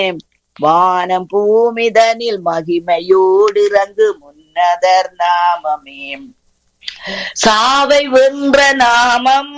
வானம் பூமிதனில் மகிமையோடு இறங்கு முன்னதர் நாமமே சாவை வென்ற நாமம்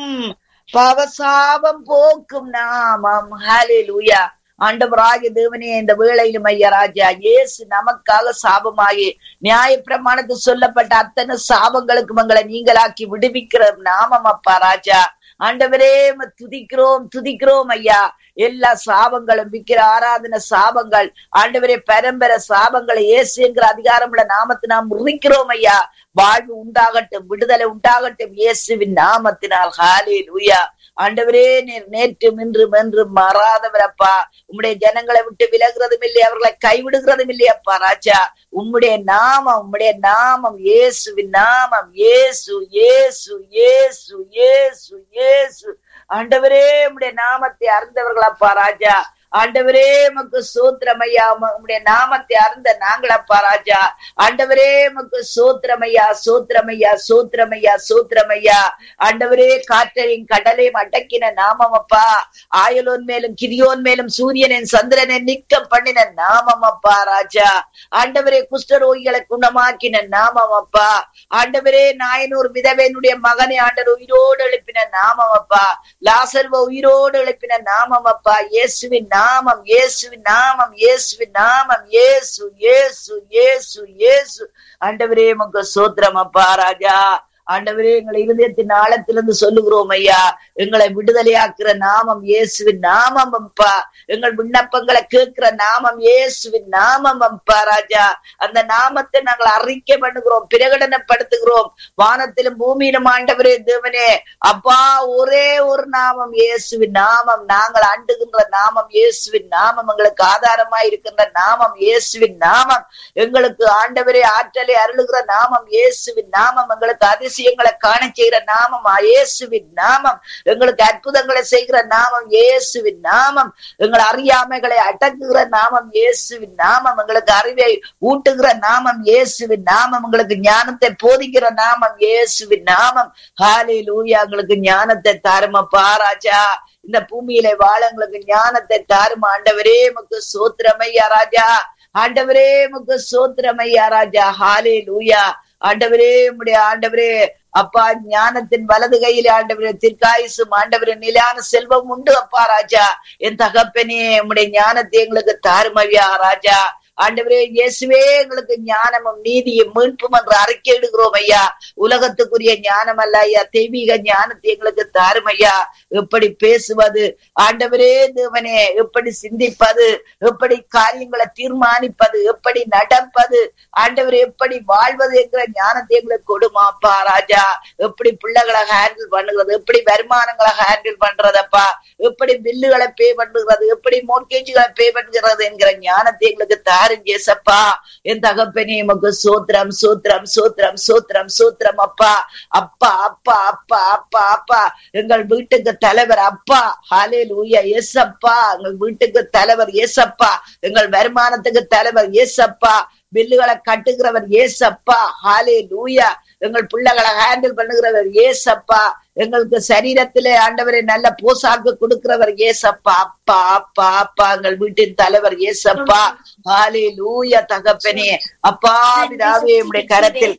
பவசாபம் போக்கும் நாமம் ஹalleluya ஆண்டவராகிய தேவனே இந்த வேளையிலும் ஐயா ராஜா இயேசு நமக்காக சாபமாகி நியாய பிரமாணத்தில் சொல்லப்பட்ட அத்தனை சாபங்களுக்கும் எங்களை நீங்களாக்கி விடுவிக்கிற நாமம் அப்பா ராஜா ஆண்டவரே உம்மை துதிக்கிறோம் துதிக்கிறோம் ஐயா எல்லா சாபங்களும் விக்கிற ஆராதன சாபங்கள் ஆண்டவரே பரம்பர சாபங்களை இயேசு என்கிற அதிகாரமுள்ள நாமத்தை நாம் முறிக்கிறோம் ஐயா வாழ்வு உண்டாகட்டும் விடுதலை உண்டாகட்டும் இயேசுவின் நாமத்தினால் ஹாலே லூயா ஆண்டவரே நீர் நேற்றும் இன்றும் என்றும் மாறாதவரப்பா உம்முடைய ஜனங்களை விட்டு விலகுறதும் இல்லை அவர்களை கைவிடுகிறதும் இல்லையப்பா ராஜா உம்முடைய நாமம் உம்முடைய நாமம் இயேசுவின் நாமம் இயேசு இயேசு இயேசு இயேசு இயேசு ஆண்டவரே உம்முடைய நாமத்தை அறிந்தவர்களப்பா ராஜா ஆண்டவரே உமக்கு சோத்திரமையா உம்முடைய நாமத்தை அறிந்த நாங்களப்பா ராஜா ஆண்டவரே உமக்கு சோத்திரமையா சோத்திரமையா சோத்திரமையா சோத்திரமையா ஆண்டவரே காற்றையும் கடலையும் அடக்கின நாமம் அப்பா ஆயலோன் மேலும் கிரியோன் மேலும் சூரியனின் சந்திரனை நிக்க பண்ணின நாமம் அப்பா ராஜா ஆண்டவரே குஷ்டரோகிகளை குணமாக்கின நாமம் அப்பா ஆண்டவரே நாயனூர் விதவையினுடைய மகனை ஆண்டவர் உயிரோடு எழுப்பின நாமம் அப்பா லாசர்வ உயிரோடு எழுப்பின நாமம் அப்பா இயேசுவின் நாமம் இயேசுவின் நாமம் இயேசுவின் நாமம் இயேசு இயேசு இயேசு இயேசு ஆண்டவரே உமக்கு சோத்திரம் அப்பா ராஜா ஆண்டவரே எங்களை இருதயத்தின் ஆழத்திலிருந்து சொல்லுகிறோம் ஐயா எங்களை விடுதலையாக்குற நாமம் இயேசுவின் நாமம் அப்பா எங்கள் விண்ணப்பங்களை கேட்கிற நாமம் இயேசுவின் நாமம் அப்பா ராஜா அந்த நாமத்தை நாங்கள் அறிக்கை பண்ணுகிறோம் பிரகடனப்படுத்துகிறோம் வானத்திலும் பூமியிலும் ஆண்டவரே தேவனே அப்பா ஒரே ஒரு நாமம் இயேசுவின் நாமம் நாங்கள் அண்டுகின்ற நாமம் இயேசுவின் நாமம் எங்களுக்கு ஆதாரமா இருக்கின்ற நாமம் இயேசுவின் நாமம் எங்களுக்கு ஆண்டவரே ஆற்றலை அருளுகிற நாமம் இயேசுவின் நாமம் எங்களுக்கு அதிசயங்களை காண செய்கிற நாமம் இயேசுவின் நாமம் எங்களுக்கு அற்புதங்களை செய்கிற நாமம் இயேசுவின் நாமம் எங்கள் அறியாமைகளை அடக்குகிற நாமம் இயேசுவின் நாமம் எங்களுக்கு அறிவை ஊட்டுகிற நாமம் இயேசுவின் நாமம் எங்களுக்கு ஞானத்தை போதிக்கிற நாமம் இயேசுவின் நாமம் ஹாலே லூயா எங்களுக்கு ஞானத்தை தாருமப்பா ராஜா இந்த பூமியில வாழ எங்களுக்கு ஞானத்தை தாரும் ஆண்டவரே முக்கு சோத்திரமையா ராஜா ஆண்டவரே முக்கு சோத்திரமையா ராஜா ஹாலே லூயா ஆண்டவரே உடைய ஆண்டவரே அப்பா ஞானத்தின் வலது கையில ஆண்டவரே தீர்க்காயுசும் ஆண்டவரே நிலையான செல்வம் உண்டு அப்பா ராஜா என் தகப்பனே உம்முடைய ஞானத்தை எங்களுக்கு தாருமவியா ராஜா ஆண்டவரே இயேசுவே எங்களுக்கு ஞானமும் நீதியும் மீட்பும் என்று அறிக்கையிடுகிறோம் ஐயா உலகத்துக்குரிய ஞானம் அல்ல ஐயா தெய்வீக ஞானத்தை எங்களுக்கு தாரும் ஐயா எப்படி பேசுவது ஆண்டவரே தேவனே எப்படி சிந்திப்பது எப்படி காரியங்களை தீர்மானிப்பது எப்படி நடப்பது ஆண்டவர் எப்படி வாழ்வது என்கிற ஞானத்தை எங்களுக்கு கொடுமாப்பா ராஜா எப்படி பிள்ளைகளை ஹேண்டில் பண்ணுகிறது எப்படி வருமானங்களை ஹேண்டில் பண்றதப்பா எப்படி பில்லுகளை பே பண்ணுகிறது எப்படி மோர்கேஜுகளை பே பண்ணுகிறது என்கிற ஞானத்தை எங்களுக்கு தாரும் ஏசப்பா என் தகப்பனே உமக்கு சோத்திரம் சோத்திரம் சோத்திரம் சோத்திரம் சோத்திரம் அப்பா அப்பா அப்பா அப்பா அப்பா அப்பா எங்கள் வீட்டுக்கு தலைவர் அப்பா ஹாலே லூயா ஏசப்பா எங்கள் வீட்டுக்கு தலைவர் ஏசப்பா எங்கள் வருமானத்துக்கு தலைவர் ஏசப்பா பில்லுகளை கட்டுகிறவர் ஏசப்பா ஹாலே லூயா எங்கள் பிள்ளைகளை ஹேண்டில் பண்ணுகிறவர் ஏசப்பா எங்களுக்கு சரீரத்திலே ஆண்டவரை நல்ல போசாக்கு கொடுக்கிறவர் ஏசப்பா அப்பா அப்பா அப்பா எங்கள் வீட்டின் தலைவர் ஏசப்பா ஹாலே லூயா தகப்பனே அப்பா விதாவே உடைய கரத்தில்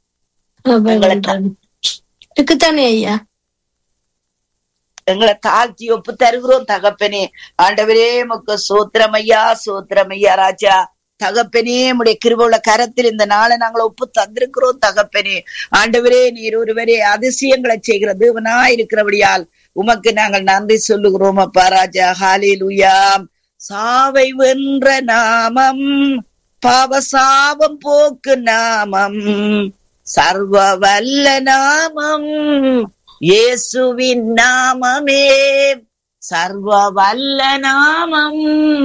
எங்களை இருக்குதானே ஐயா எங்களை தாழ்த்தி ஒப்பு தருகிறோம் தகப்பனே ஆண்டவரே முக்க சோத்திரமையா சோத்திரமையா ராஜா தகப்பனே உடைய கிருபுள்ள கரத்தில் இந்த நாளை நாங்கள் ஒப்பு தந்திருக்கிறோம் தகப்பனே ஆண்டவரே நீர் ஒருவரே அதிசயங்களை செய்கிற தேவனா இருக்கிறபடியால் உமக்கு நாங்கள் நன்றி சொல்லுகிறோம் அப்பா ராஜா ஹாலே லுயாம் சாவை வென்ற நாமம் பாவசாபம் போக்கு நாமம் சர்வ வல்ல நாமம் இயேசுவின் நாமமே சர்வ வல்ல நாமம்